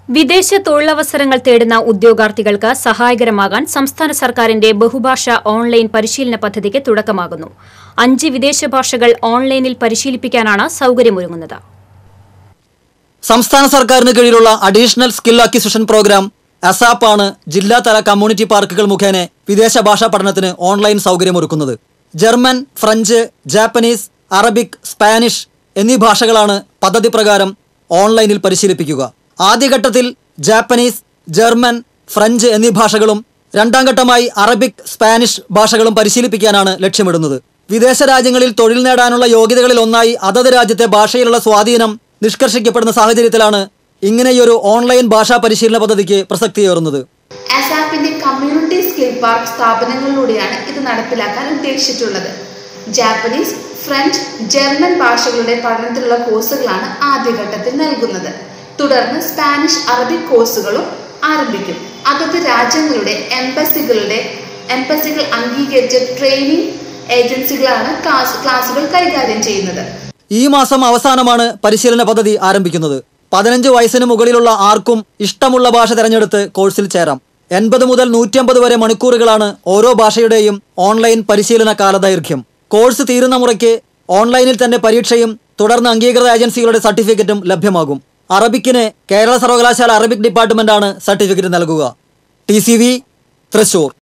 വിദേശ തൊഴിലവസരങ്ങൾ തേടുന്ന ഉദ്യോഗാർത്ഥികൾക്ക് സഹായകരമാകാൻ സംസ്ഥാന സർക്കാരിന്റെ ബഹുഭാഷ ഓൺലൈൻ പരിശീലന പദ്ധതിക്ക് തുടക്കമാകുന്നു അഞ്ച് വിദേശ ഭാഷകൾ ഓൺലൈനിൽ പരിശീലിപ്പിക്കാനാണ് സൌകര്യമൊരുങ്ങുന്നത് സംസ്ഥാന സർക്കാരിന് കീഴിലുള്ള additional skill acquisition programme ASAP ആണ് ജില്ലാതല കമ്മ്യൂണിറ്റി പാർക്കുകൾ മുഖേന വിദേശ ഭാഷാ പഠനത്തിന് ഓൺലൈൻ സൗകര്യമൊരുക്കുന്നത് German French Japanese Arabic Spanish എന്നീ ഭാഷകളാണ് പദ്ധതി പ്രകാരം ഓൺലൈനിൽ പരിശീലിപ്പിക്കുക ആദ്യഘട്ടത്തിൽ ജാപ്പനീസ് ജർമ്മൻ ഫ്രഞ്ച് എന്നീ ഭാഷകളും രണ്ടാം ഘട്ടമായി അറബിക് സ്പാനിഷ് ഭാഷകളും പരിശീലിപ്പിക്കാനാണ് ലക്ഷ്യമിടുന്നത് വിദേശ രാജ്യങ്ങളിൽ തൊഴിൽ നേടാനുള്ള യോഗ്യതകളിൽ ഒന്നായി അതത് രാജ്യത്തെ ഭാഷയിലുള്ള സ്വാധീനം നിഷ്കർഷിക്കപ്പെടുന്ന സാഹചര്യത്തിലാണ് ഇങ്ങനെയൊരു ഓൺലൈൻ ഭാഷാ പരിശീലന പദ്ധതിക്ക് പ്രസക്തിയേറുന്നത് അസാപ്പിന്റെ കമ്മ്യൂണിറ്റി സ്കിൽ പാർക്ക് സ്ഥാപനങ്ങളിലൂടെയാണ് ഇത് നടപ്പിലാക്കാൻ ഉദ്ദേശിച്ചിട്ടുള്ളത് ജാപ്പനീസ് ഫ്രഞ്ച് ജർമ്മൻ ഭാഷകളുടെ പഠനത്തിലുള്ള കോഴ്സുകളാണ് ആദ്യഘട്ടത്തിൽ നൽകുന്നത് തുടർന്ന് സ്പാനിഷ് അറബിക് കോഴ്സുകളും ആരംഭിക്കും അകത്ത് രാജ്യങ്ങളുടെ എംബസികളുടെ എംബസികൾ അംഗീകരിച്ച ട്രെയിനിങ് ഏജൻസികളാണ് ക്ലാസ് ക്ലാസുകൾ കൈകാര്യം ചെയ്യുന്നത് ഈ മാസം അവസാനമാണ് പരിശീലന പദ്ധതി ആരംഭിക്കുന്നത് പതിനഞ്ച് വയസ്സിന് മുകളിലുള്ള ആർക്കും ഇഷ്ടമുള്ള ഭാഷ തിരഞ്ഞെടുത്ത് കോഴ്സിൽ ചേരാം എൺപത് മുതൽ നൂറ്റമ്പത് വരെ മണിക്കൂറുകളാണ് ഓരോ ഭാഷയുടെയും ഓൺലൈൻ പരിശീലന കാലദൈർഘ്യം കോഴ്സ് തീരുന്ന മുറയ്ക്ക് ഓൺലൈനിൽ തന്നെ പരീക്ഷയും തുടർന്ന് അംഗീകൃത ഏജൻസികളുടെ സർട്ടിഫിക്കറ്റും ലഭ്യമാകും അറബിക്കിന് കേരള സർവകലാശാല അറബിക് ഡിപ്പാർട്ട്മെന്റാണ് സർട്ടിഫിക്കറ്റ് നൽകുക ടി സി വി തൃശൂർ